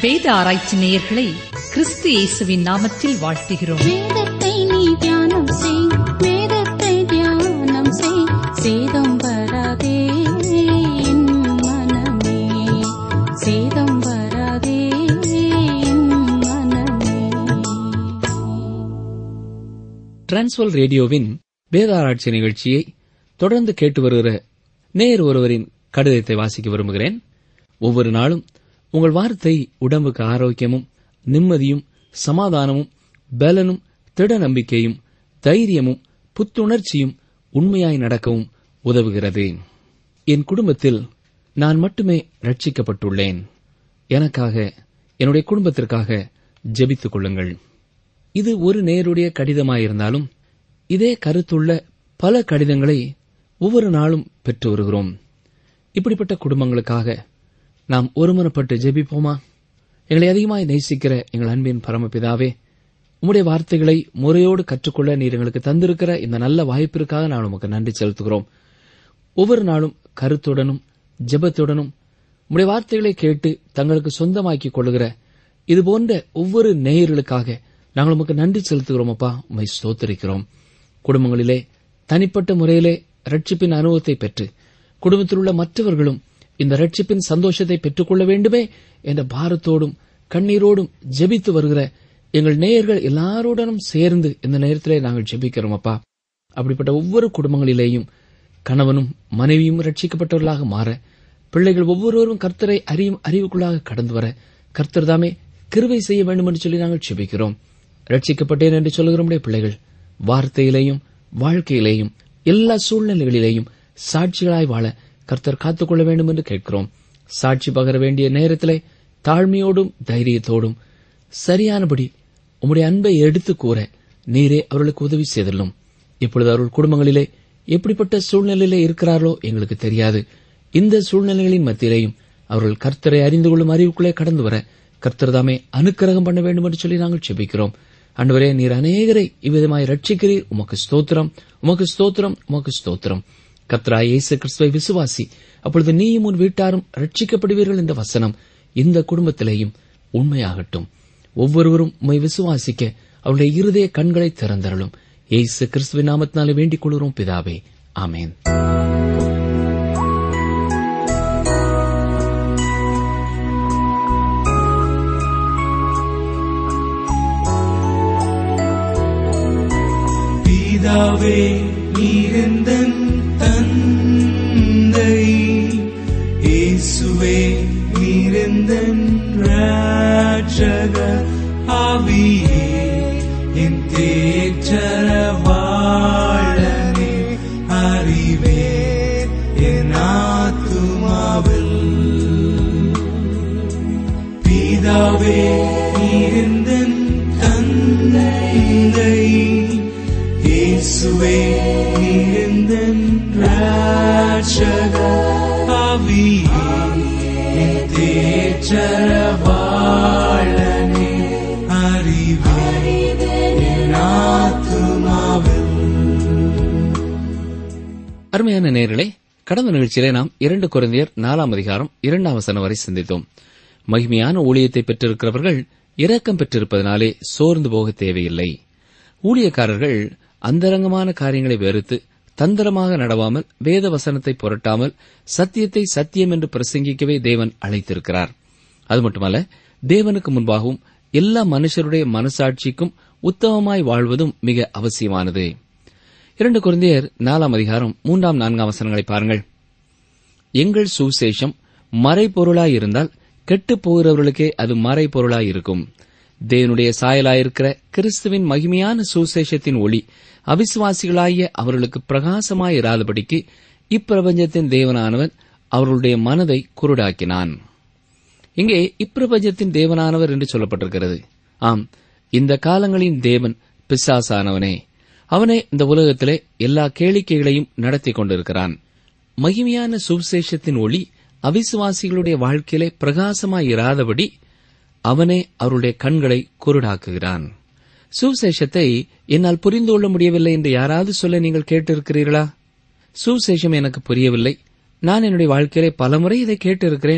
வேத ஆராய்ச்சி நேயர்களை கிறிஸ்து இயேசுவின் நாமத்தில் வாழ்த்துகிறோம் வேதத்தை நீ தியானம் செய் வேதத்தை தியானம் செய் சேதம் வராதே என் மனமே சேதம் வராதே என் மனமே டிரான்ஸ்வல் ரேடியோவின் வேதாராய்ச்சி நிகழ்ச்சியை தொடர்ந்து கேட்டு வருகிற நேர் ஒருவரின் கடிதத்தை வாசிக்க விரும்புகிறேன் ஒவ்வொரு நாளும் உங்கள் வார்த்தை உடம்புக்கு ஆரோக்கியமும் நிம்மதியும் சமாதானமும் பலனும் திட நம்பிக்கையும் தைரியமும் புத்துணர்ச்சியும் உண்மையாய் நடக்கவும் உதவுகிறது என் குடும்பத்தில் நான் மட்டுமே ரட்சிக்கப்பட்டுள்ளேன் எனக்காக என்னுடைய குடும்பத்திற்காக ஜெபித்துக் கொள்ளுங்கள் இது ஒரு நேருடைய கடிதமாயிருந்தாலும் இதே கருத்துள்ள பல கடிதங்களை ஒவ்வொரு நாளும் பெற்று வருகிறோம் இப்படிப்பட்ட குடும்பங்களுக்காக நாம் ஒருமனப்பட்டு ஜெபிப்போமா எங்களை அதிகமாய் நேசிக்கிற எங்கள் அன்பின் பரமபிதாவே உம்முடைய வார்த்தைகளை முறையோடு கற்றுக்கொள்ள நீர் எங்களுக்கு தந்திருக்கிற இந்த நல்ல வாய்ப்பிற்காக நான் உமக்கு நன்றி செலுத்துகிறோம் ஒவ்வொரு நாளும் கருத்துடனும் ஜெபத்துடனும் உம்முடைய வார்த்தைகளை கேட்டு தங்களுக்கு சொந்தமாக்கிக் கொள்ளுகிற இதுபோன்ற ஒவ்வொரு நேயர்களுக்காக நாங்கள் உமக்கு நன்றி செலுத்துகிறோம் அப்பா உம்மை ஸ்தோத்தரிக்கிறோம் குடும்பங்களிலே தனிப்பட்ட முறையிலே ரட்சிப்பின் அனுபவத்தை பெற்று குடும்பத்தில் உள்ள மற்றவர்களும் இந்த ரட்சிப்பின் சந்தோஷத்தை பெற்றுக்கொள்ள வேண்டுமே என்ற பாரத்தோடும் கண்ணீரோடும் ஜெபித்து வருகிற எங்கள் நேயர்கள் எல்லாரோடனும் சேர்ந்து இந்த நேரத்திலே நாங்கள் ஜெபிக்கிறோம் அப்பா அப்படிப்பட்ட ஒவ்வொரு குடும்பங்களிலேயும் கணவனும் மனைவியும் ரட்சிக்கப்பட்டவர்களாக மாற பிள்ளைகள் ஒவ்வொருவரும் கர்த்தரை அறியும் அறிவுக்குள்ளாக கடந்து வர கர்த்தர் தாமே கிருபை செய்ய வேண்டும் என்று சொல்லி நாங்கள் ஜெபிக்கிறோம் ரட்சிக்கப்பட்டேன் என்று சொல்லுகிற நம்முடைய பிள்ளைகள் வார்த்தையிலேயும் வாழ்க்கையிலேயும் எல்லா சூழ்நிலைகளிலேயும் சாட்சிகளாய் வாழ கர்த்தர் காத்துக்கொள்ள வேண்டும் என்று கேட்கிறோம் சாட்சி பகர வேண்டிய நேரத்திலே தாழ்மையோடும் தைரியத்தோடும் சரியானபடி உம்முடைய அன்பை எடுத்து கூற நீரே அவர்களுக்கு உதவி செய்துள்ளோம் இப்பொழுது அவர்கள் குடும்பங்களிலே எப்படிப்பட்ட சூழ்நிலையிலே இருக்கிறார்களோ எங்களுக்கு தெரியாது இந்த சூழ்நிலைகளின் மத்தியிலேயும் அவர்கள் கர்த்தரை அறிந்து கொள்ளும் அறிவுக்குள்ளே கடந்து வர கர்த்தர் தாமே அனுக்கிரகம் பண்ண வேண்டும் என்று சொல்லி நாங்கள் செபிக்கிறோம் அன்றுவரே நீர் அநேகரை இவ்விதமாய் ரட்சிக்கிறீர் உமக்கு ஸ்தோத்திரம் உமக்கு ஸ்தோத்திரம் உமக்கு ஸ்தோத்திரம் கர்த்தராய் இயேசு கிறிஸ்துவை விசுவாசி அப்பொழுது நீயும் உன் வீட்டாரும் ரட்சிக்கப்படுவீர்கள் என்ற வசனம் இந்த குடும்பத்திலேயும் உண்மையாகட்டும் ஒவ்வொருவரும் உம்மை விசுவாசிக்க அவருடைய இருதய கண்களை திறந்தருளும் இயேசு கிறிஸ்துவின் நாமத்தினாலே வேண்டிக் கொள்கிறோம் பிதாவே ஆமென் பிதாவே நீரெந்தன் தந்தை இயேசுவே நீரெந்தன் ராட்சக ஆவியே என் தேற்றரவாளனே அறிவே என் ஆத்துமாவில் பிதாவே நீரெந்தன் தந்தை இயேசுவே நீரெந்தன் ராட்சக ஆவியே என் தேற்றரவாளனே அறிவே என் ஆத்துமாவில் அருமையான நேர்களே கடந்த நிகழ்ச்சியிலே நாம் இரண்டு குழந்தையர் நாலாம் அதிகாரம் இரண்டாம் வசனம் வரை சிந்தித்தோம் மகிமையான ஊழியத்தை பெற்றிருக்கிறவர்கள் இரக்கம் பெற்றிருப்பதனாலே சோர்ந்து போக தேவையில்லை ஊழியக்காரர்கள் அந்தரங்கமான காரியங்களை வெறுத்து தந்திரமாக நடவாமல் வேத வசனத்தை புரட்டாமல் சத்தியத்தை சத்தியம் என்று பிரசங்கிக்கவே தேவன் அழைத்திருக்கிறார் அது மட்டுமல்ல தேவனுக்கு முன்பாகவும் எல்லா மனுஷருடைய மனசாட்சிக்கும் உத்தமமாய் வாழ்வதும் மிக அவசியமானது இரண்டு குழந்தையர் நாலாம் அதிகாரம் மூன்றாம் நான்காம் வசனங்களை பாருங்கள் எங்கள் சுவிசேஷம் மறைபொருளாயிருந்தால் கெட்டுப் போகிறவர்களுக்கே அது மறைபொருளாயிருக்கும் தேவனுடைய சாயலாயிருக்கிற கிறிஸ்துவின் மகிமையான சுவிசேஷத்தின் ஒளி அவிசுவாசிகளாகிய அவர்களுக்கு பிரகாசமாயிராதபடிக்கு இப்பிரபஞ்சத்தின் தேவனானவன் அவர்களுடைய மனதை குருடாக்கினான் இங்கே இப்பிரபஞ்சத்தின் தேவனானவர் என்று சொல்லப்பட்டிருக்கிறது ஆம் இந்த காலங்களின் தேவன் பிசாசானவனே அவனே இந்த உலகத்திலே எல்லா கேளிக்கைகளையும் நடத்தி கொண்டிருக்கிறான் மகிமையான சுவிசேஷத்தின் ஒளி அவிசுவாசிகளுடைய வாழ்க்கையிலே பிரகாசமாயிராதபடி அவனே அவருடைய கண்களை குருடாக்குகிறான் சுவிசேஷத்தை என்னால் புரிந்து கொள்ள முடியவில்லை என்று யாராவது சொல்ல நீங்கள் கேட்டிருக்கிறீர்களா சுவிசேஷம் எனக்கு புரியவில்லை நான் என்னுடைய வாழ்க்கையிலே பலமுறை இதை கேட்டிருக்கிறேன்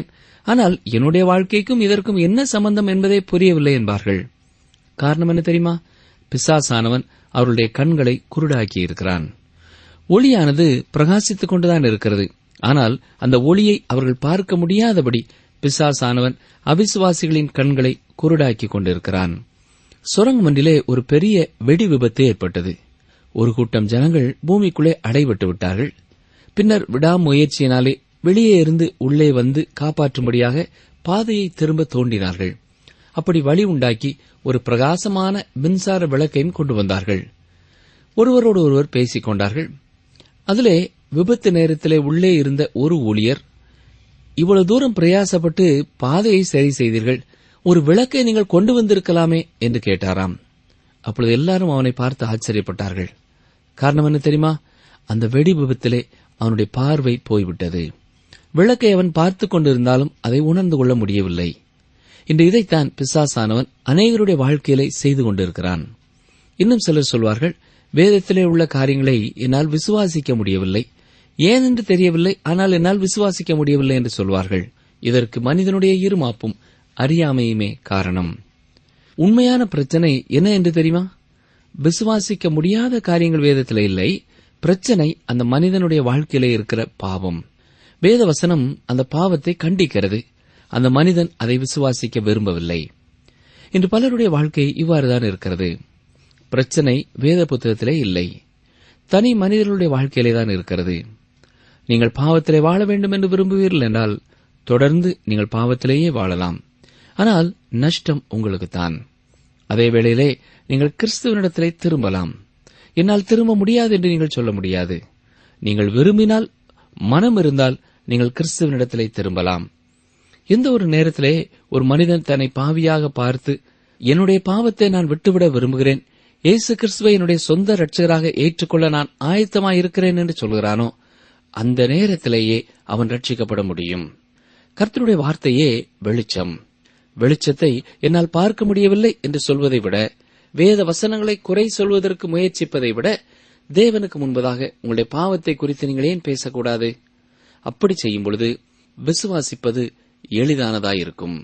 ஆனால் என்னுடைய வாழ்க்கைக்கும் இதற்கும் என்ன சம்பந்தம் என்பதே புரியவில்லை என்பார்கள் காரணம் என்ன தெரியுமா பிசாசானவன் அவருடைய கண்களை குருடாக்கி இருக்கிறான் ஒளியானது பிரகாசித்துக் கொண்டுதான் இருக்கிறது ஆனால் அந்த ஒளியை அவர்கள் பார்க்க முடியாதபடி பிசாசானவன் அவிசுவாசிகளின் கண்களை குருடாக்கி கொண்டிருக்கிறான் சுரங்கம் ஒன்றிலே ஒரு பெரிய வெடி விபத்து ஏற்பட்டது ஒரு கூட்டம் ஜனங்கள் பூமிக்குள்ளே அடைபட்டு விட்டார்கள் பின்னர் விடாமுயற்சியினாலே வெளியே இருந்து உள்ளே வந்து காப்பாற்றும்படியாக பாதையை திரும்ப தோண்டினார்கள் அப்படி வழி உண்டாக்கி ஒரு பிரகாசமான மின்சார விளக்கையும் கொண்டு வந்தார்கள் ஒருவரோடு ஒருவர் பேசிக் கொண்டார்கள் அதிலே விபத்து நேரத்திலே உள்ளே இருந்த ஒரு ஊழியர் இவ்வளவு தூரம் பிரயாசப்பட்டு பாதையை சரி செய்தீர்கள் ஒரு விளக்கை நீங்கள் கொண்டு வந்திருக்கலாமே என்று கேட்டாராம் அப்பொழுது எல்லாரும் அவனை பார்த்து ஆச்சரியப்பட்டார்கள் காரணம் என்ன தெரியுமா அந்த வெடி விபத்திலே அவனுடைய பார்வை போய்விட்டது விளக்கை அவன் பார்த்துக் கொண்டிருந்தாலும் அதை உணர்ந்து கொள்ள முடியவில்லை இன்று இதைத்தான் பிசாசானவன் அநேகருடைய வாழ்க்கையிலே செய்து கொண்டிருக்கிறான் இன்னும் சிலர் சொல்வார்கள் வேதத்திலே உள்ள காரியங்களை என்னால் விசுவாசிக்க முடியவில்லை ஏன் என்று தெரியவில்லை ஆனால் என்னால் விசுவாசிக்க முடியவில்லை என்று சொல்வார்கள் இதற்கு மனிதனுடைய இருமாப்பும் அறியாமையுமே காரணம் உண்மையான பிரச்சனை என்ன என்று தெரியுமா விசுவாசிக்க முடியாத காரியங்கள் வேதத்தில் இல்லை பிரச்சனை அந்த மனிதனுடைய வாழ்க்கையிலே இருக்கிற பாவம் வேத வசனம் அந்த பாவத்தை கண்டிக்கிறது அந்த மனிதன் அதை விசுவாசிக்க விரும்பவில்லை இன்று பலருடைய வாழ்க்கை இவ்வாறுதான் இருக்கிறது பிரச்சனை வேத புத்தகத்திலே இல்லை தனி மனிதர்களுடைய வாழ்க்கையிலே தான் இருக்கிறது நீங்கள் பாவத்திலே வாழ வேண்டும் என்று விரும்புவீர்கள் என்றால் தொடர்ந்து நீங்கள் பாவத்திலேயே வாழலாம் ஆனால் நஷ்டம் உங்களுக்குத்தான் அதே வேளையிலே நீங்கள் கிறிஸ்துவனிடத்திலே திரும்பலாம் என்னால் திரும்ப முடியாது என்று நீங்கள் சொல்ல முடியாது நீங்கள் விரும்பினால் மனம் இருந்தால் நீங்கள் கிறிஸ்துவனிடத்திலே திரும்பலாம் எந்த ஒரு நேரத்திலே ஒரு மனிதன் தன்னை பாவியாக பார்த்து என்னுடைய பாவத்தை நான் விட்டுவிட விரும்புகிறேன் இயேசு கிறிஸ்துவை என்னுடைய சொந்த இரட்சகராக ஏற்றுக்கொள்ள நான் ஆயத்தமாய் இருக்கிறேன் என்று சொல்கிறானோ அந்த நேரத்திலேயே அவன் ரட்சிக்கப்பட முடியும் கர்த்தருடைய வார்த்தையே வெளிச்சம் வெளிச்சத்தை என்னால் பார்க்க முடியவில்லை என்று சொல்வதை விட வேத வசனங்களை குறை சொல்வதற்கு முயற்சிப்பதை விட தேவனுக்கு முன்பதாக உங்களுடைய பாவத்தை குறித்து நீங்கள் ஏன் பேசக்கூடாது அப்படி செய்யும் பொழுது விசுவாசிப்பது எளிதானதாயிருக்கும்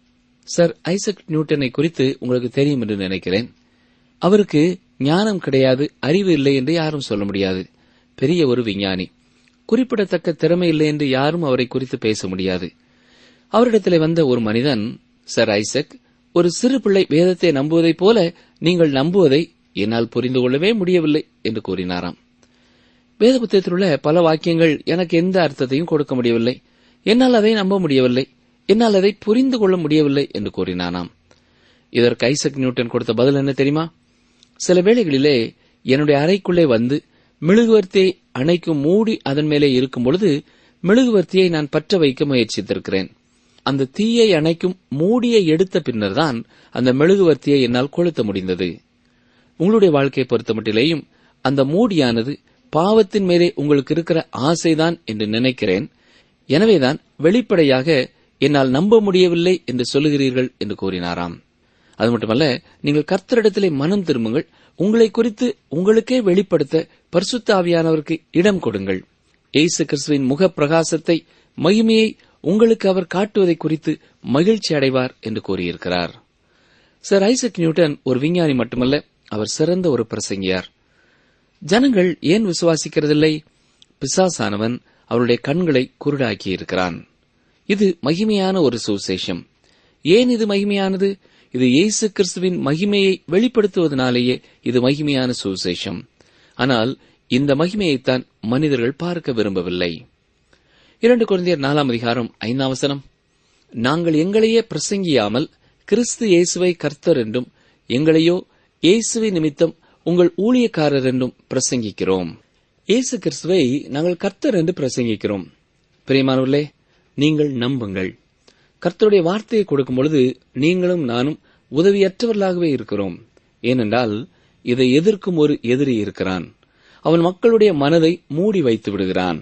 சர் ஐசக் நியூட்டனை குறித்து உங்களுக்கு தெரியும் என்று நினைக்கிறேன் அவருக்கு ஞானம் கிடையாது அறிவு இல்லை என்று யாரும் சொல்ல முடியாது பெரிய ஒரு விஞ்ஞானி குறிப்பிடத்தக்க திறமை இல்லை என்று யாரும் அவரை குறித்து பேச முடியாது அவரிடத்திலே வந்த ஒரு மனிதன் சர் ஐசக் ஒரு சிறு பிள்ளை வேதத்தை நம்புவதைப் போல நீங்கள் நம்புவதை என்னால் புரிந்து கொள்ளவே முடியவில்லை என்று கூறினாராம் வேத புத்தகத்தில் உள்ள பல வாக்கியங்கள் எனக்கு எந்த அர்த்தத்தையும் கொடுக்க முடியவில்லை என்னால் அதை நம்ப முடியவில்லை என்னால் அதை புரிந்து கொள்ள முடியவில்லை என்று கூறினானாம் இதற்கு ஐசக் நியூட்டன் கொடுத்த பதில் என்ன தெரியுமா சில வேளைகளிலே என்னுடைய அறைக்குள்ளே வந்து மெழுகுவர்த்தியை அணைக்கும் மூடி அதன் மேலே இருக்கும் பொழுது மெழுகுவர்த்தியை நான் பற்ற வைக்க முயற்சித்திருக்கிறேன் அந்த தீயை அணைக்கும் மூடியை எடுத்த பின்னர்தான் அந்த மெழுகுவர்த்தியை என்னால் கொளுத்த முடிந்தது உங்களுடைய வாழ்க்கையை பொறுத்தமட்டிலேயும் அந்த மூடியானது பாவத்தின் மேலே உங்களுக்கு இருக்கிற ஆசைதான் என்று நினைக்கிறேன் எனவேதான் வெளிப்படையாக என்னால் நம்ப முடியவில்லை என்று சொல்லுகிறீர்கள் என்று கூறினாராம் அது மட்டுமல்ல நீங்கள் கர்த்தரிடத்திலே மனம் திரும்புங்கள் உங்களை குறித்து உங்களுக்கே வெளிப்படுத்த பரிசுத்த ஆவியானவருக்கு இடம் கொடுங்கள் இயேசு கிறிஸ்துவின் முக பிரகாசத்தை மகிமையை உங்களுக்கு அவர் காட்டுவதை குறித்து மகிழ்ச்சி அடைவார் என்று கூறியிருக்கிறார் சர் ஐசக் நியூட்டன் ஒரு விஞ்ஞானி மட்டுமல்ல அவர் சிறந்த ஒரு பிரசங்கியார் ஜனங்கள் ஏன் விசுவாசிக்கிறதில்லை பிசாசானவன் அவருடைய கண்களை குருடாக்கி இருக்கிறான் இது மகிமையான ஒரு சுவிசேஷம் ஏன் இது மகிமையானது இது இயேசு கிறிஸ்துவின் மகிமையை வெளிப்படுத்துவதனாலேயே இது மகிமையான சுவிசேஷம் ஆனால் இந்த மகிமையைத்தான் மனிதர்கள் பார்க்க விரும்பவில்லை இரண்டு குழந்தையர் நாலாம் அதிகாரம் ஐந்தாம் வசனம் நாங்கள் எங்களையே பிரசங்கியாமல் கிறிஸ்து இயேசுவை கர்த்தர் என்றும் எங்களையோ இயேசுவை நிமித்தம் உங்கள் ஊழியக்காரர் என்றும் பிரசங்கிக்கிறோம் இயேசு கிறிஸ்துவை நாங்கள் கர்த்தர் என்று பிரசங்கிக்கிறோம் பிரியமானவர்களே நீங்கள் நம்புங்கள் கர்த்தருடைய வார்த்தையை கொடுக்கும் பொழுது நீங்களும் நானும் உதவியற்றவர்களாகவே இருக்கிறோம் ஏனென்றால் இதை எதிர்க்கும் ஒரு எதிரி இருக்கிறான் அவன் மக்களுடைய மனதை மூடி வைத்து விடுகிறான்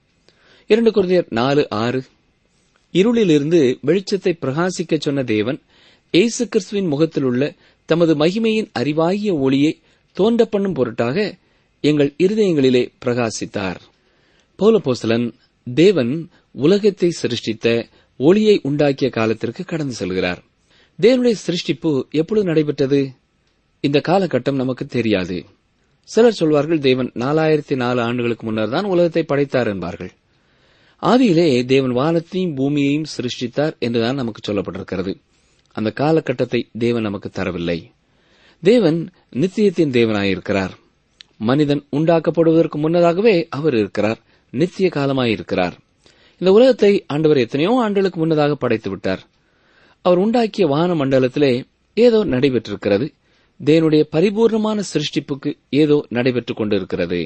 இரண்டு குழந்தையர் நாலு ஆறு இருளிலிருந்து வெளிச்சத்தை பிரகாசிக்கச் சொன்ன தேவன் இயேசு கிறிஸ்துவின் முகத்தில் உள்ள தமது மகிமையின் அறிவாகிய ஒளியை தோன்ற பண்ணும் பொருட்டாக எங்கள் இருதயங்களிலே பிரகாசித்தார் பௌலபோஸ்தலன் தேவன் உலகத்தை சிருஷ்டித்த ஒளியை உண்டாக்கிய காலத்திற்கு கடந்து செல்கிறார் தேவனுடைய சிருஷ்டிப்பு எப்பொழுது நடைபெற்றது இந்த காலகட்டம் நமக்கு தெரியாது சிலர் சொல்வார்கள் தேவன் நாலாயிரத்தி நாலு ஆண்டுகளுக்கு முன்னர் தான் உலகத்தை படைத்தார் என்பார்கள் ஆதியிலே தேவன் வானத்தையும் பூமியையும் சிருஷ்டித்தார் என்றுதான் நமக்கு சொல்லப்பட்டிருக்கிறது அந்த காலகட்டத்தை தேவன் நமக்கு தரவில்லை தேவன் நித்தியத்தின் தேவனாயிருக்கிறார் மனிதன் உண்டாக்கப்படுவதற்கு முன்னதாகவே அவர் இருக்கிறார் நித்திய காலமாயிருக்கிறார் இந்த உலகத்தை ஆண்டவர் எத்தனையோ ஆண்டுகளுக்கு முன்னதாக படைத்து விட்டார் அவர் உண்டாக்கிய வான மண்டலத்திலே ஏதோ நடைபெற்றிருக்கிறது தேவனுடைய பரிபூர்ணமான சிருஷ்டிப்புக்கு ஏதோ நடைபெற்றுக் கொண்டிருக்கிறது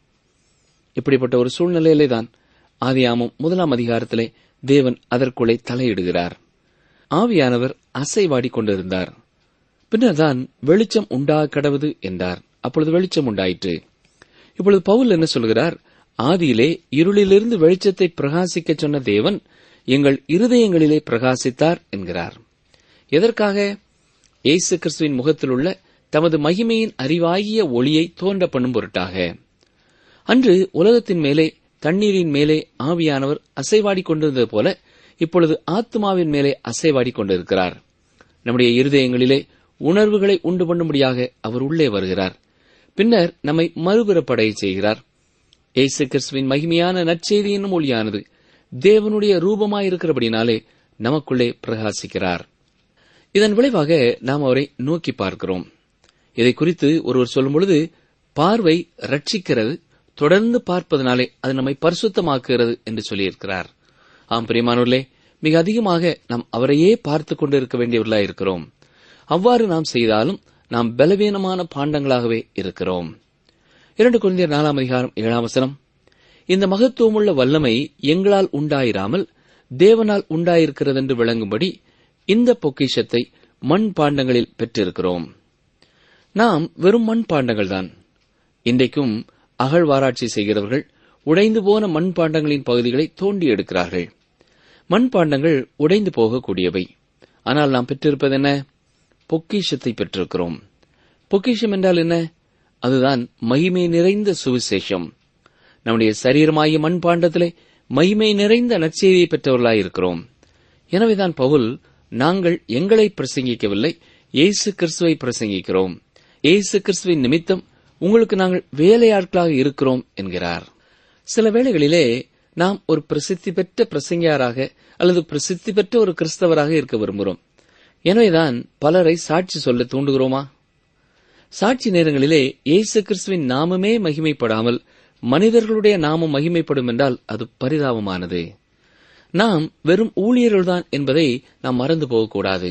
இப்படிப்பட்ட ஒரு சூழ்நிலையிலே தான் ஆதியாமம் முதலாம் அதிகாரத்திலே தேவன் அதற்குள்ளே தலையிடுகிறார் ஆவியானவர் அசைவாடி கொண்டிருந்தார் பின்னர் தான் வெளிச்சம் உண்டா கடவுது என்றார் அப்பொழுது வெளிச்சம் உண்டாயிற்று இப்பொழுது பவுல் என்ன சொல்கிறார் ஆதியிலே இருளிலிருந்து வெளிச்சத்தை பிரகாசிக்கச் சொன்ன தேவன் எங்கள் இருதயங்களிலே பிரகாசித்தார் என்கிறார் எதற்காக இயேசு கிறிஸ்துவின் முகத்தில் உள்ள தமது மகிமையின் அறிவாகிய ஒளியை தோன்ற பண்ணும் பொருட்டாக அன்று உலகத்தின் மேலே தண்ணீரின் மேலே ஆவியானவர் அசைவாடிக் கொண்டிருந்தது போல இப்பொழுது ஆத்மாவின் மேலே அசைவாடிக் கொண்டிருக்கிறார் நம்முடைய இருதயங்களிலே உணர்வுகளை உண்டு பண்ணும்படியாக அவர் உள்ளே வருகிறார் பின்னர் நம்மை மறுபிறப்படைய செய்கிறார் இயேசு கிறிஸ்துவின் மகிமையான நற்செய்தி என்னும் ஒளியானது தேவனுடைய ரூபமாயிருக்கிறபடினாலே நமக்குள்ளே பிரகாசிக்கிறார் இதன் விளைவாக நாம் அவரை நோக்கி பார்க்கிறோம் இதை குறித்து ஒருவர் சொல்லும் பொழுது பார்வை ரட்சிக்கிறது தொடர்ந்து பார்ப்பதனாலே அது நம்மை பரிசுத்தமாக்குகிறது என்று சொல்லியிருக்கிறார் ஆம் பிரியமானவர்களே மிக அதிகமாக நாம் அவரையே பார்த்துக் கொண்டிருக்க வேண்டியவர்களாய் இருக்கிறோம் அவ்வாறு நாம் செய்தாலும் நாம் பலவீனமான பாண்டங்களாகவே இருக்கிறோம் இரண்டு குழந்தையர் நாலாம் அதிகாரம் ஏழாம் வசனம் இந்த மகத்துவமுள்ள வல்லமை எங்களால் உண்டாயிராமல் தேவனால் உண்டாயிருக்கிறதென்று விளங்கும்படி இந்த பொக்கிஷத்தை மண் பாண்டங்களில் பெற்றிருக்கிறோம் நாம் வெறும் மண் பாண்டங்கள்தான் இன்றைக்கும் அகழ்வாராய்ச்சி செய்கிறவர்கள் உடைந்து போன மண் பாண்டங்களின் பகுதிகளை தோண்டி எடுக்கிறார்கள் மண் பாண்டங்கள் உடைந்து போகக்கூடியவை ஆனால் நாம் பெற்றிருப்பது என்ன பொக்கிஷத்தை பெற்றிருக்கிறோம் பொக்கிஷம் என்றால் என்ன அதுதான் மகிமை நிறைந்த சுவிசேஷம் நம்முடைய சரீரமாகிய மண் பாண்டத்திலே மகிமை நிறைந்த நற்செய்தியை பெற்றவர்களாய் இருக்கிறோம் எனவேதான் பவுல் நாங்கள் எங்களை பிரசங்கிக்கவில்லை இயேசு கிறிஸ்துவை பிரசங்கிக்கிறோம் இயேசு கிறிஸ்துவின் நிமித்தம் உங்களுக்கு நாங்கள் வேலையாட்களாக இருக்கிறோம் என்கிறார் சில வேளைகளிலே நாம் ஒரு பிரசித்தி பெற்ற பிரசங்கியாராக அல்லது பிரசித்தி பெற்ற ஒரு கிறிஸ்தவராக இருக்க விரும்புகிறோம் எனவேதான் பலரை சாட்சி சொல்ல தூண்டுகிறோமா சாட்சி நேரங்களிலே இயேசு கிறிஸ்துவின் நாமமே மகிமைப்படாமல் மனிதர்களுடைய நாமம் மகிமைப்படும் என்றால் அது பரிதாபமானது நாம் வெறும் ஊழியர்கள்தான் என்பதை நாம் மறந்து போகக்கூடாது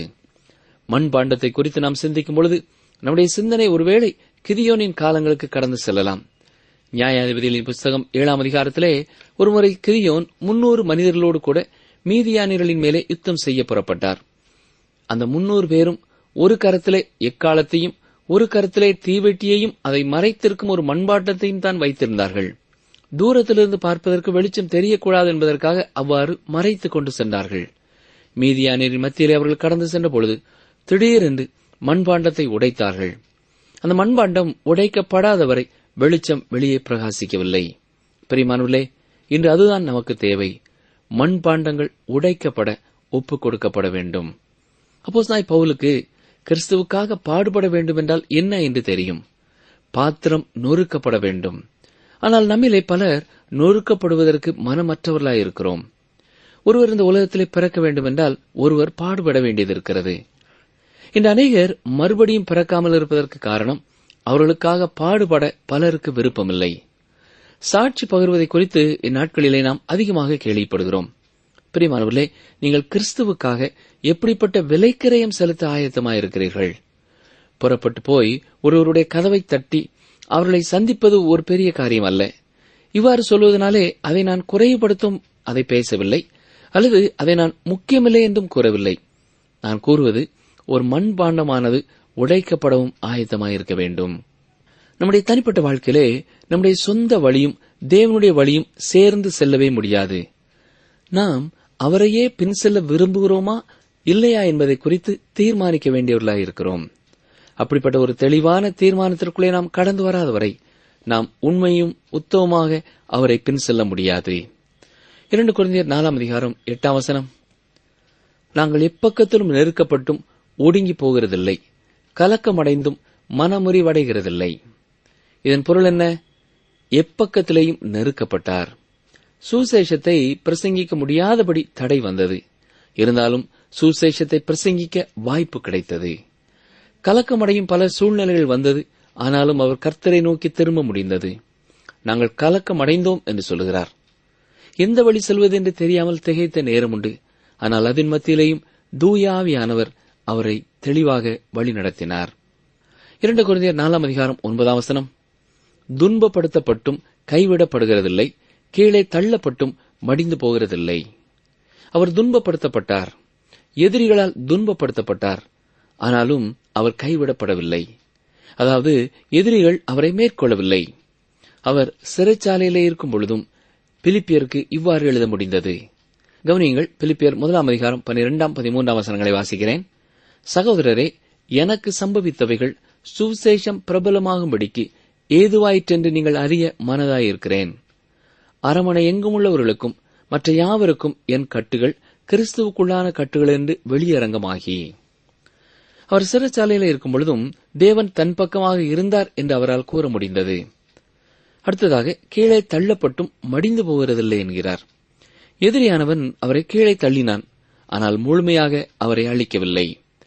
மண் பாண்டத்தை குறித்து நாம் சிந்திக்கும் பொழுது நம்முடைய சிந்தனை ஒருவேளை கிதியோனின் காலங்களுக்கு கடந்து செல்லலாம் நியாயாதிபதிகளின் புஸ்தகம் ஏழாம் அதிகாரத்திலே ஒருமுறை கிதியோன் முன்னூறு மனிதர்களோடு கூட மீதியானியர்களின் மேலே யுத்தம் செய்ய புறப்பட்டார் அந்த முன்னூறு பேரும் ஒரு கரத்திலே எக்காலத்தையும் ஒரு கரத்திலே தீவெட்டியையும் அதை மறைத்திருக்கும் ஒரு மண்பாட்டத்தையும் தான் வைத்திருந்தார்கள் தூரத்திலிருந்து பார்ப்பதற்கு வெளிச்சம் தெரியக்கூடாது என்பதற்காக அவ்வாறு மறைத்துக் கொண்டு சென்றார்கள் மீதியானியரின் மத்தியிலே அவர்கள் கடந்து சென்ற பொழுது திடீரென்று மண்பாண்டத்தை உடைத்தார்கள் அந்த மண்பாண்டம் உடைக்கப்படாதவரை வெளிச்சம் வெளியே பிரகாசிக்கவில்லை பெரியமானுள்ளே இன்று அதுதான் நமக்கு தேவை மண்பாண்டங்கள் உடைக்கப்பட ஒப்புக் கொடுக்கப்பட வேண்டும் அப்போஸ் நாய் பவுலுக்கு கிறிஸ்துவுக்காக பாடுபட வேண்டும் என்றால் என்ன என்று தெரியும் பாத்திரம் நொறுக்கப்பட வேண்டும் ஆனால் நம்மிலே பலர் நொறுக்கப்படுவதற்கு மனமற்றவர்களாயிருக்கிறோம் ஒருவர் இந்த உலகத்திலே பிறக்க வேண்டும் என்றால் ஒருவர் பாடுபட வேண்டியது இருக்கிறது இந்த அநேகர் மறுபடியும் பிறக்காமல் இருப்பதற்கு காரணம் அவர்களுக்காக பாடுபட பலருக்கு விருப்பமில்லை சாட்சி பகிர்வதை குறித்து இந்நாட்களிலே நாம் அதிகமாக கேள்விப்படுகிறோம் பிரியமானவர்களே நீங்கள் கிறிஸ்துவுக்காக எப்படிப்பட்ட விலைக்கிரயம் செலுத்த ஆயத்தமாயிருக்கிறீர்கள் புறப்பட்டு போய் ஒருவருடைய கதவை தட்டி அவர்களை சந்திப்பது ஒரு பெரிய காரியம் அல்ல இவ்வாறு சொல்வதனாலே அதை நான் குறைவுபடுத்தும் அதை பேசவில்லை அல்லது அதை நான் முக்கியமில்லை என்றும் கூறவில்லை நான் கூறுவது ஒரு மண்பாண்டமானது உடைக்கப்படவும் ஆயத்தமாயிருக்க வேண்டும் நம்முடைய தனிப்பட்ட வாழ்க்கையிலே நம்முடைய சொந்த வழியும் தேவனுடைய வழியும் சேர்ந்து செல்லவே முடியாது நாம் அவரையே பின் செல்ல விரும்புகிறோமா இல்லையா என்பதை குறித்து தீர்மானிக்க வேண்டியவர்களாக இருக்கிறோம் அப்படிப்பட்ட ஒரு தெளிவான தீர்மானத்திற்குள்ளே நாம் கடந்து வராத வரை நாம் உண்மையும் உத்தமமாக அவரை பின் செல்ல முடியாது இரண்டு குழந்தையர் நாலாம் அதிகாரம் எட்டாம் வசனம் நாங்கள் எப்பக்கத்திலும் நெருக்கப்பட்டும் ஒடுங்கி போகிறதில்லை கலக்கமடைந்தும் மனமுறிவடைகிறதில்லை இதன் பொருள் என்ன எப்பக்கத்திலேயும் நெருக்கப்பட்டார் சுசேஷத்தை பிரசங்கிக்க முடியாதபடி தடை வந்தது இருந்தாலும் சுசேஷத்தை பிரசங்கிக்க வாய்ப்பு கிடைத்தது கலக்கமடையும் பல சூழ்நிலைகள் வந்தது ஆனாலும் அவர் கர்த்தரை நோக்கி திரும்ப முடிந்தது நாங்கள் கலக்கம் அடைந்தோம் என்று சொல்லுகிறார் எந்த வழி செல்வது என்று தெரியாமல் திகைத்த நேரம் உண்டு ஆனால் அதன் மத்தியிலேயும் தூயாவியானவர் அவரை தெளிவாக வழி நடத்தினார் இரண்டு குழந்தையர் நாலாம் அதிகாரம் ஒன்பதாம் வசனம் துன்பப்படுத்தப்பட்டும் கைவிடப்படுகிறதில்லை கீழே தள்ளப்பட்டும் மடிந்து போகிறதில்லை அவர் துன்பப்படுத்தப்பட்டார் எதிரிகளால் துன்பப்படுத்தப்பட்டார் ஆனாலும் அவர் கைவிடப்படவில்லை அதாவது எதிரிகள் அவரை மேற்கொள்ளவில்லை அவர் சிறைச்சாலையிலே இருக்கும் பொழுதும் பிலிப்பியருக்கு இவ்வாறு எழுத முடிந்தது கவனியுங்கள் பிலிப்பியர் முதலாம் அதிகாரம் பனிரெண்டாம் பதிமூன்றாம் வசனங்களை வாசிக்கிறேன் சகோதரரே எனக்கு சம்பவித்தவைகள் சுவிசேஷம் பிரபலமாகும்படிக்கு ஏதுவாயிற்றென்று நீங்கள் அறிய மனதாயிருக்கிறேன் அரமனை எங்கும் உள்ளவர்களுக்கும் மற்ற யாவருக்கும் என் கட்டுகள் கிறிஸ்துவுக்குள்ளான கட்டுகள் என்று வெளியரங்கமாகி அவர் சிறைச்சாலையில் இருக்கும் பொழுதும் தேவன் தன் பக்கமாக இருந்தார் என்று அவரால் கூற முடிந்தது அடுத்ததாக கீழே தள்ளப்பட்டும் மடிந்து போகிறதில்லை என்கிறார் எதிரியானவன் அவரை கீழே தள்ளினான் ஆனால் முழுமையாக அவரை அழிக்கவில்லை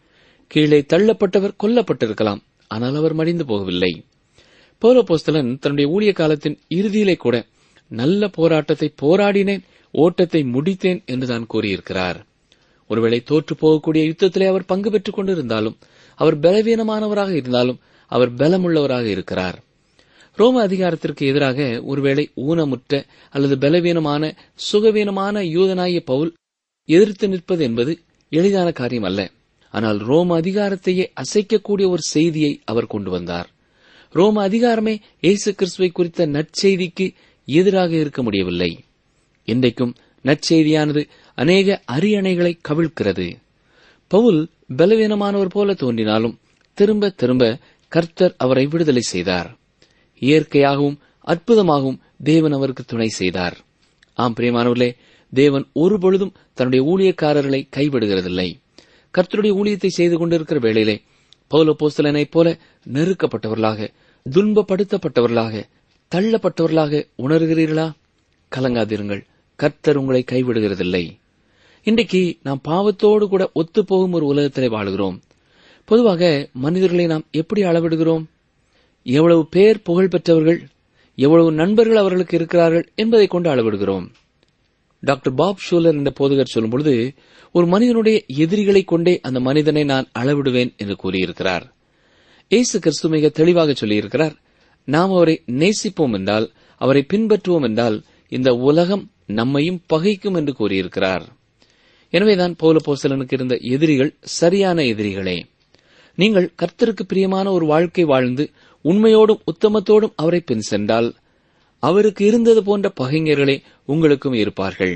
கீழே தள்ளப்பட்டவர் கொல்லப்பட்டிருக்கலாம் ஆனால் அவர் மடிந்து போகவில்லை பௌலபோஸ்தலன் தன்னுடைய ஊழிய காலத்தின் இறுதியிலே கூட நல்ல போராட்டத்தை போராடினேன் ஓட்டத்தை முடித்தேன் என்று தான் கூறியிருக்கிறார் ஒருவேளை தோற்று போகக்கூடிய யுத்தத்திலே அவர் பங்கு பெற்றுக் கொண்டிருந்தாலும் அவர் பலவீனமானவராக இருந்தாலும் அவர் பலமுள்ளவராக இருக்கிறார் ரோம அதிகாரத்திற்கு எதிராக ஒருவேளை ஊனமுற்ற அல்லது பலவீனமான சுகவீனமான யூதனாய பவுல் எதிர்த்து நிற்பது என்பது எளிதான காரியம் அல்ல ஆனால் ரோம அதிகாரத்தையே அசைக்கக்கூடிய ஒரு செய்தியை அவர் கொண்டு வந்தார் ரோம அதிகாரமே இயேசு கிறிஸ்துவை குறித்த நற்செய்திக்கு எதிராக இருக்க முடியவில்லை இன்றைக்கும் நற்செய்தியானது அநேக அரியணைகளை கவிழ்க்கிறது பவுல் பலவீனமானவர் போல தோன்றினாலும் திரும்ப திரும்ப கர்த்தர் அவரை விடுதலை செய்தார் இயற்கையாகவும் அற்புதமாகவும் தேவன் அவருக்கு துணை செய்தார் ஆம் பிரியமானவர்களே தேவன் ஒருபொழுதும் தன்னுடைய ஊழியக்காரர்களை கைவிடுகிறதில்லை கர்த்தருடைய ஊழியத்தை செய்து கொண்டிருக்கிற வேளையிலே பௌல போஸ்தலனைப் போல நெருக்கப்பட்டவர்களாக துன்பப்படுத்தப்பட்டவர்களாக தள்ளப்பட்டவர்களாக உணர்கிறீர்களா கலங்காதிருங்கள் கர்த்தர் உங்களை கைவிடுகிறதில்லை இன்றைக்கு நாம் பாவத்தோடு கூட ஒத்துப்போகும் ஒரு உலகத்திலே வாழுகிறோம் பொதுவாக மனிதர்களை நாம் எப்படி அளவிடுகிறோம் எவ்வளவு பேர் புகழ் பெற்றவர்கள் எவ்வளவு நண்பர்கள் அவர்களுக்கு இருக்கிறார்கள் என்பதை கொண்டு அளவிடுகிறோம் டாக்டர் பாப் ஷூலர் என்ற போதகர் சொல்லும் பொழுது ஒரு மனிதனுடைய எதிரிகளை கொண்டே அந்த மனிதனை நான் அளவிடுவேன் என்று கூறியிருக்கிறார் இயேசு கிறிஸ்து மிக தெளிவாக சொல்லியிருக்கிறார் நாம் அவரை நேசிப்போம் என்றால் அவரை பின்பற்றுவோம் என்றால் இந்த உலகம் நம்மையும் பகைக்கும் என்று கூறியிருக்கிறார் எனவேதான் பௌல போசலனுக்கு இருந்த எதிரிகள் சரியான எதிரிகளே நீங்கள் கர்த்தருக்கு பிரியமான ஒரு வாழ்க்கை வாழ்ந்து உண்மையோடும் உத்தமத்தோடும் அவரை பின் சென்றால் அவருக்கு இருந்தது போன்ற பகைஞர்களே உங்களுக்கும் இருப்பார்கள்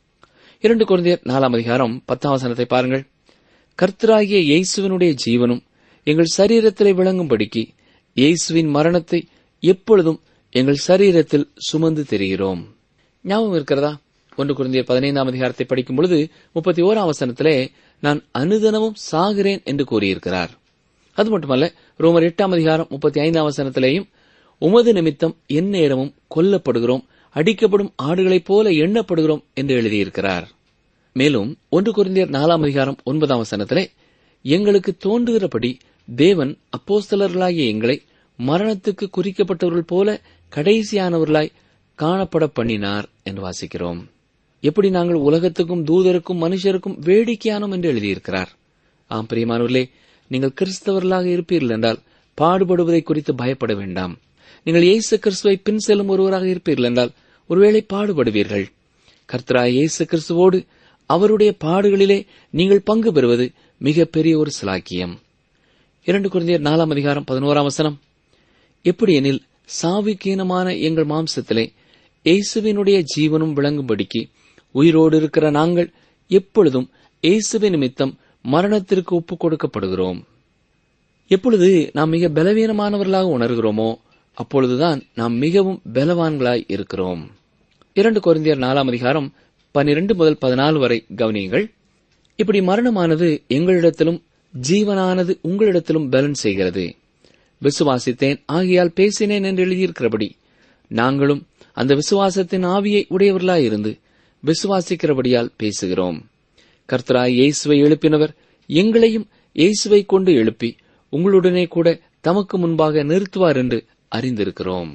இரண்டு குழந்தையர் நாலாம் அதிகாரம் பத்தாம் வசனத்தை பாருங்கள் கர்த்தராகிய இயேசுவினுடைய ஜீவனும் எங்கள் சரீரத்திலே விளங்கும்படிக்கு இயேசுவின் மரணத்தை எப்பொழுதும் எங்கள் சரீரத்தில் சுமந்து தெரிகிறோம் ஞாபகம் இருக்கிறதா ஒன்று குழந்தையர் பதினைந்தாம் அதிகாரத்தை படிக்கும் பொழுது முப்பத்தி ஓராம் வசனத்திலே நான் அனுதனமும் சாகிறேன் என்று கூறியிருக்கிறார் அது மட்டுமல்ல ரோமர் எட்டாம் அதிகாரம் முப்பத்தி ஐந்தாம் வசனத்திலேயும் உமது நிமித்தம் எந்நேரமும் கொல்லப்படுகிறோம் அடிக்கப்படும் ஆடுகளைப் போல எண்ணப்படுகிறோம் என்று எழுதியிருக்கிறார் மேலும் ஒன்று குருந்தியர் நாலாம் அதிகாரம் ஒன்பதாம் வசனத்திலே எங்களுக்கு தோன்றுகிறபடி தேவன் அப்போஸ்தலர்களாகிய எங்களை மரணத்துக்கு குறிக்கப்பட்டவர்கள் போல கடைசியானவர்களாய் காணப்பட பண்ணினார் என்று வாசிக்கிறோம் எப்படி நாங்கள் உலகத்துக்கும் தூதருக்கும் மனுஷருக்கும் வேடிக்கையானோம் என்று எழுதியிருக்கிறார் ஆம் பிரியமானவர்களே நீங்கள் கிறிஸ்தவர்களாக இருப்பீர்கள் என்றால் பாடுபடுவதை குறித்து பயப்பட வேண்டாம் நீங்கள் இயேசு கிறிஸ்துவை பின் செல்லும் ஒருவராக இருப்பீர்கள் என்றால் ஒருவேளை பாடுபடுவீர்கள் கர்த்தராய் இயேசு கிறிஸ்துவோடு அவருடைய பாடுகளிலே நீங்கள் பங்கு பெறுவது மிகப்பெரிய ஒரு சிலாக்கியம் இரண்டு குழந்தையர் நாலாம் அதிகாரம் பதினோராம் வசனம் எப்படி எனில் சாவிக்கீனமான எங்கள் மாம்சத்திலே இயேசுவினுடைய ஜீவனும் விளங்கும்படிக்கு உயிரோடு இருக்கிற நாங்கள் எப்பொழுதும் இயேசுவின் நிமித்தம் மரணத்திற்கு ஒப்புக் கொடுக்கப்படுகிறோம் எப்பொழுது நாம் மிக பலவீனமானவர்களாக உணர்கிறோமோ அப்பொழுதுதான் நாம் மிகவும் பலவான்களாய் இருக்கிறோம் இரண்டு கொரிந்தியர் நாலாம் அதிகாரம் பன்னிரண்டு முதல் பதினாலு வரை கவனியுங்கள் இப்படி மரணமானது எங்களிடத்திலும் ஜீவனானது உங்களிடத்திலும் பலன் செய்கிறது விசுவாசித்தேன் ஆகையால் பேசினேன் என்று எழுதியிருக்கிறபடி நாங்களும் அந்த விசுவாசத்தின் ஆவியை உடையவர்களாயிருந்து விசுவாசிக்கிறபடியால் பேசுகிறோம் கர்த்தராய் இயேசுவை எழுப்பினவர் எங்களையும் இயேசுவை கொண்டு எழுப்பி உங்களுடனே கூட தமக்கு முன்பாக நிறுத்துவார் என்று அறிந்திருக்கிறோம்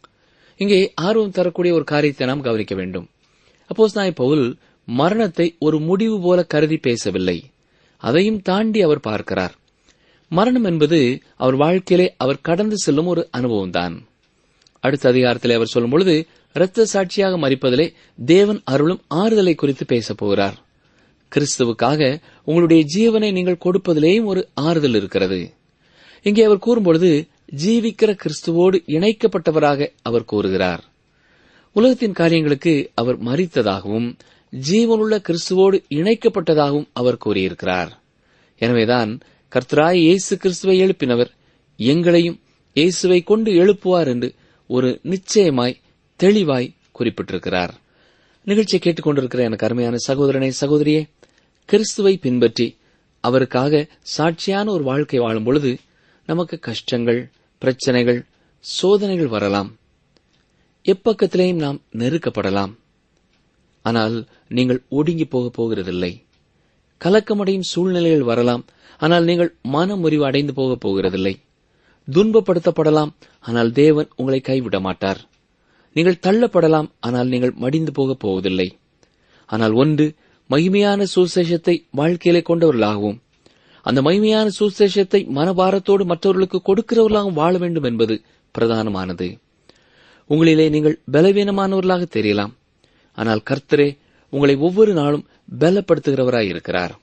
இங்கே ஆர்வம் தரக்கூடிய ஒரு காரியத்தை நாம் கவனிக்க வேண்டும் அப்போஸ் நாய் பவுல் மரணத்தை ஒரு முடிவு போல கருதி பேசவில்லை அதையும் தாண்டி அவர் பார்க்கிறார் மரணம் என்பது அவர் வாழ்க்கையிலே அவர் கடந்து செல்லும் ஒரு அனுபவம்தான் அடுத்த அதிகாரத்திலே அவர் சொல்லும் பொழுது இரத்த சாட்சியாக மறிப்பதிலே தேவன் அருளும் ஆறுதலை குறித்து பேசப் போகிறார் கிறிஸ்துவுக்காக உங்களுடைய ஜீவனை நீங்கள் கொடுப்பதிலேயும் ஒரு ஆறுதல் இருக்கிறது இங்கே அவர் கூறும்பொழுது ஜீவிக்கிற கிறிஸ்துவோடு இணைக்கப்பட்டவராக அவர் கூறுகிறார் உலகத்தின் காரியங்களுக்கு அவர் மறித்ததாகவும் ஜீவனுள்ள கிறிஸ்துவோடு இணைக்கப்பட்டதாகவும் அவர் கூறியிருக்கிறார் எனவேதான் கர்த்தராய் இயேசு கிறிஸ்துவை எழுப்பினவர் எங்களையும் இயேசுவை கொண்டு எழுப்புவார் என்று ஒரு நிச்சயமாய் தெளிவாய் குறிப்பிட்டிருக்கிறார் நிகழ்ச்சியை கேட்டுக்கொண்டிருக்கிற எனக்கு அருமையான சகோதரனே சகோதரியே கிறிஸ்துவை பின்பற்றி அவருக்காக சாட்சியான ஒரு வாழ்க்கை வாழும் பொழுது நமக்கு கஷ்டங்கள் பிரச்சனைகள் சோதனைகள் வரலாம் எப்பக்கத்திலேயும் நாம் நெருக்கப்படலாம் ஆனால் நீங்கள் ஒடுங்கி போக போகிறதில்லை கலக்கமடையும் சூழ்நிலைகள் வரலாம் ஆனால் நீங்கள் மன முறிவு அடைந்து போக போகிறதில்லை துன்பப்படுத்தப்படலாம் ஆனால் தேவன் உங்களை கைவிட மாட்டார் நீங்கள் தள்ளப்படலாம் ஆனால் நீங்கள் மடிந்து போக போவதில்லை ஆனால் ஒன்று மகிமையான சுசேஷத்தை வாழ்க்கையிலே கொண்டவர்களாகவும் அந்த மகிமையான சுசேஷத்தை மனபாரத்தோடு மற்றவர்களுக்கு கொடுக்கிறவர்களாகவும் வாழ வேண்டும் என்பது பிரதானமானது உங்களிலே நீங்கள் பலவீனமானவர்களாக தெரியலாம் ஆனால் கர்த்தரே உங்களை ஒவ்வொரு நாளும் பலப்படுத்துகிறவராய் இருக்கிறார்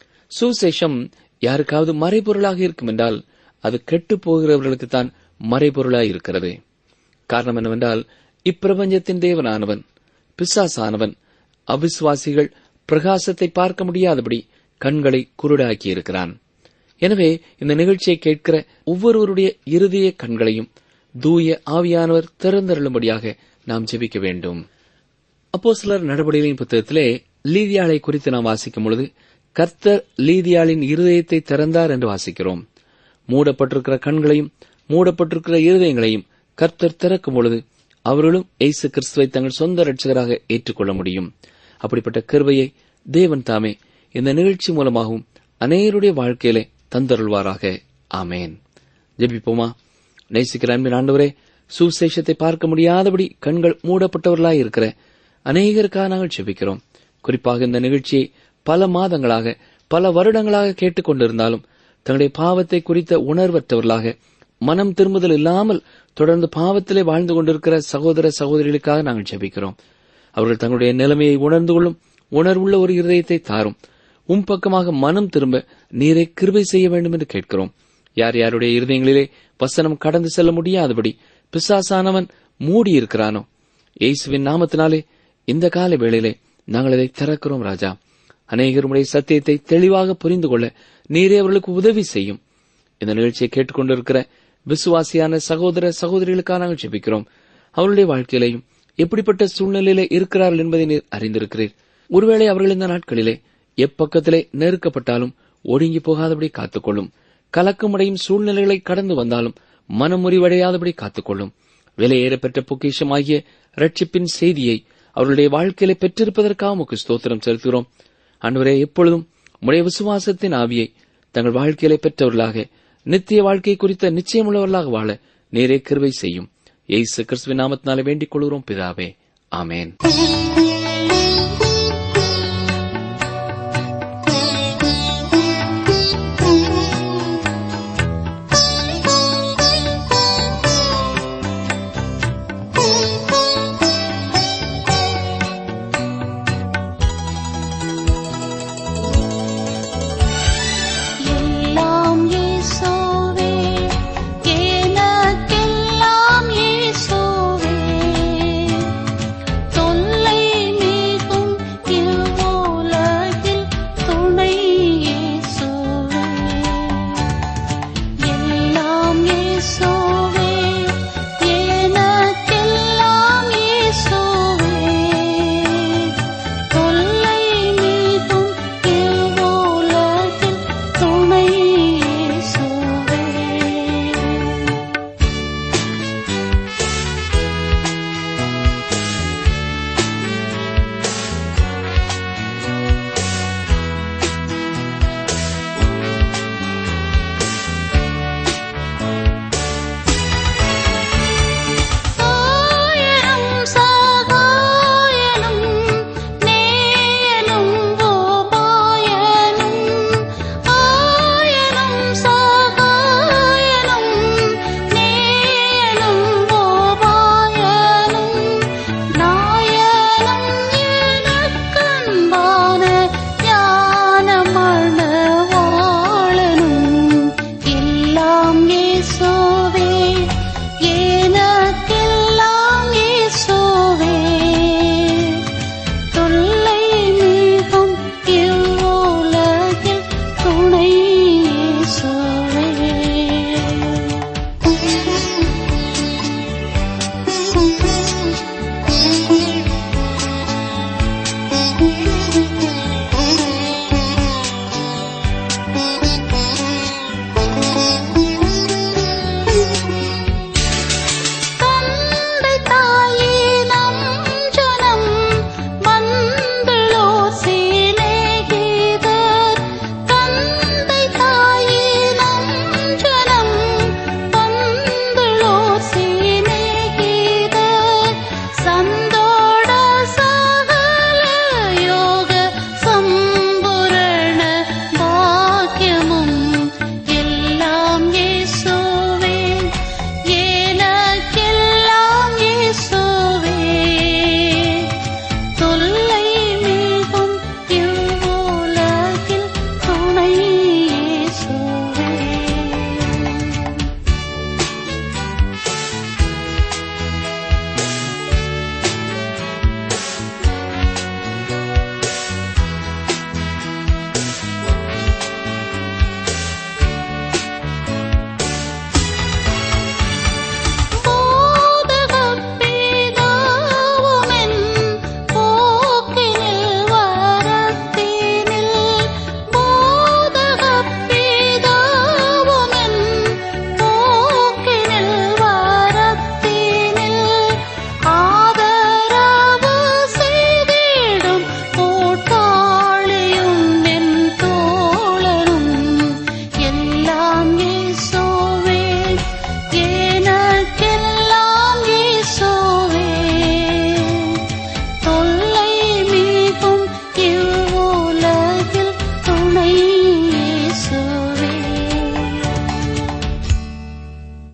சுசேஷம் யாருக்காவது மறைபொருளாக இருக்கும் என்றால் அது கெட்டுப் போகிறவர்களுக்கு தான் மறைபொருளாய் இருக்கிறது காரணம் என்னவென்றால் இப்பிரபஞ்சத்தின் தேவனானவன் பிசாசானவன் அவிசுவாசிகள் பிரகாசத்தை பார்க்க முடியாதபடி கண்களை குருடாக்கி இருக்கிறான் எனவே இந்த நிகழ்ச்சியை கேட்கிற ஒவ்வொருவருடைய இருதய கண்களையும் தூய ஆவியானவர் திறந்தருளும்படியாக நாம் ஜெபிக்க வேண்டும் அப்போ சிலர் நடவடிக்கைகளின் புத்தகத்திலே லீதியாளை குறித்து நாம் வாசிக்கும் பொழுது கர்த்தர் லீதியாளின் இருதயத்தை திறந்தார் என்று வாசிக்கிறோம் மூடப்பட்டிருக்கிற கண்களையும் மூடப்பட்டிருக்கிற இருதயங்களையும் கர்த்தர் திறக்கும் பொழுது அவர்களும் இயேசு கிறிஸ்துவை தங்கள் சொந்த ரட்சகராக ஏற்றுக்கொள்ள முடியும் அப்படிப்பட்ட கிருபையை தேவன் தாமே இந்த நிகழ்ச்சி மூலமாகவும் அநேகருடைய வாழ்க்கையிலே தந்தருள்வாராக ஆமேன் ஜெபிப்போமா நேசிக்கிற அன்பின் ஆண்டவரே சுசேஷத்தை பார்க்க முடியாதபடி கண்கள் மூடப்பட்டவர்களாய் இருக்கிற அநேகருக்காக நாங்கள் ஜெபிக்கிறோம் குறிப்பாக இந்த நிகழ்ச்சியை பல மாதங்களாக பல வருடங்களாக கேட்டுக்கொண்டிருந்தாலும் தங்களுடைய பாவத்தை குறித்த உணர்வற்றவர்களாக மனம் திரும்புதல் இல்லாமல் தொடர்ந்து பாவத்திலே வாழ்ந்து கொண்டிருக்கிற சகோதர சகோதரிகளுக்காக நாங்கள் ஜெபிக்கிறோம் அவர்கள் தங்களுடைய நிலைமையை உணர்ந்து கொள்ளும் உணர்வுள்ள ஒரு இருதயத்தை தாரும் உம் பக்கமாக மனம் திரும்ப நீரை கிருபை செய்ய வேண்டும் என்று கேட்கிறோம் யார் யாருடைய இருதயங்களிலே வசனம் கடந்து செல்ல முடியாதபடி பிசாசானவன் மூடியிருக்கிறானோ இயேசுவின் நாமத்தினாலே இந்த கால வேளையிலே நாங்கள் இதை திறக்கிறோம் ராஜா அநேகருடைய சத்தியத்தை தெளிவாக புரிந்து கொள்ள நீரே அவர்களுக்கு உதவி செய்யும் இந்த நிகழ்ச்சியை கேட்டுக்கொண்டிருக்கிற விசுவாசியான சகோதர சகோதரிகளுக்காக நாங்கள் ஜெபிக்கிறோம் அவருடைய வாழ்க்கையிலையும் எப்படிப்பட்ட சூழ்நிலையிலே இருக்கிறார்கள் என்பதை நீர் அறிந்திருக்கிறீர் ஒருவேளை அவர்கள் இந்த நாட்களிலே எப்பக்கத்திலே நெருக்கப்பட்டாலும் ஒடுங்கி போகாதபடி காத்துக்கொள்ளும் கலக்கமடையும் சூழ்நிலைகளை கடந்து வந்தாலும் மனமுறிவடையாதபடி காத்துக்கொள்ளும் விலையேற பெற்ற பொக்கிஷமாகிய ரட்சிப்பின் செய்தியை அவர்களுடைய வாழ்க்கையில பெற்றிருப்பதற்காக உமக்கு ஸ்தோத்திரம் செலுத்துகிறோம் அன்றுவரே எப்பொழுதும் உடைய விசுவாசத்தின் ஆவியை தங்கள் வாழ்க்கையில பெற்றவர்களாக நித்திய வாழ்க்கை குறித்த நிச்சயமுள்ளவர்களாக வாழ நேரே கிருவை செய்யும் ஏசு கிறிஸ்துவின் நாமத்தினால வேண்டிக் கொள்கிறோம் பிதாவே ஆமேன் எல்லாம் இயேசுவே எனக்கெல்லாம் இயேசுவே தொல்லை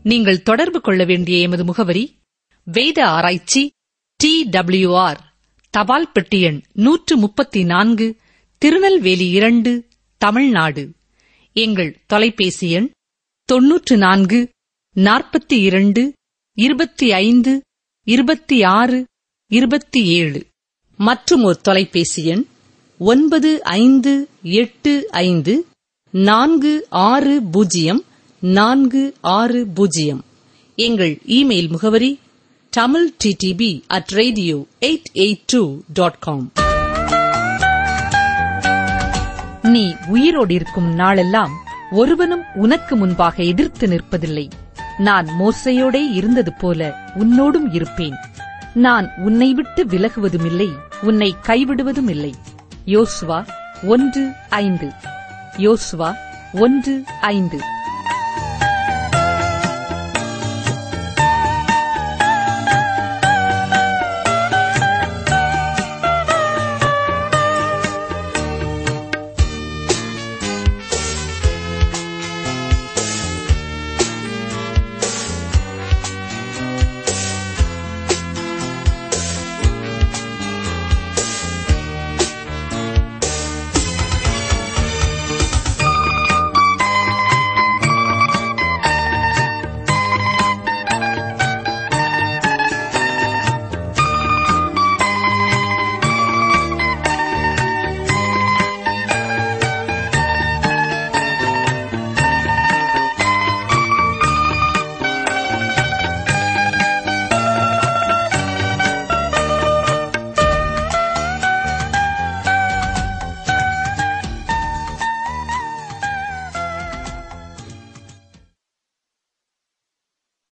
நீங்கள் தொடர்பு கொள்ள வேண்டிய எமது முகவரி வேத ஆராய்ச்சி டி டபிள்யூஆர் தபால் பெட்டி எண் நூற்று முப்பத்தி நான்கு திருநெல்வேலி இரண்டு தமிழ்நாடு எங்கள் தொலைபேசி எண் தொன்னூற்று நான்கு நாற்பத்தி இரண்டு இருபத்தி ஐந்து இருபத்தி ஆறு இருபத்தி ஏழு மற்றும் ஒரு தொலைபேசி எண் ஒன்பது ஐந்து எட்டு ஐந்து நான்கு ஆறு பூஜ்ஜியம் நான்கு ஆறு பூஜ்ஜியம் எங்கள் இமெயில் முகவரி Tamil DTP at radio eight eight two dot com நீ உயிரோடு இருக்கும் நாளெல்லாம் ஒருவனும் உனக்கு முன்பாக எதிர்த்து நிற்பதில்லை நான் மோசையோடே இருந்தது போல உன்னோடும் இருப்பேன் நான் உன்னை விட்டு விலகுவதுமில்லை உன்னை கைவிடுவதும் இல்லை யோசுவா ஒன்று ஐந்து யோசுவா ஒன்று ஐந்து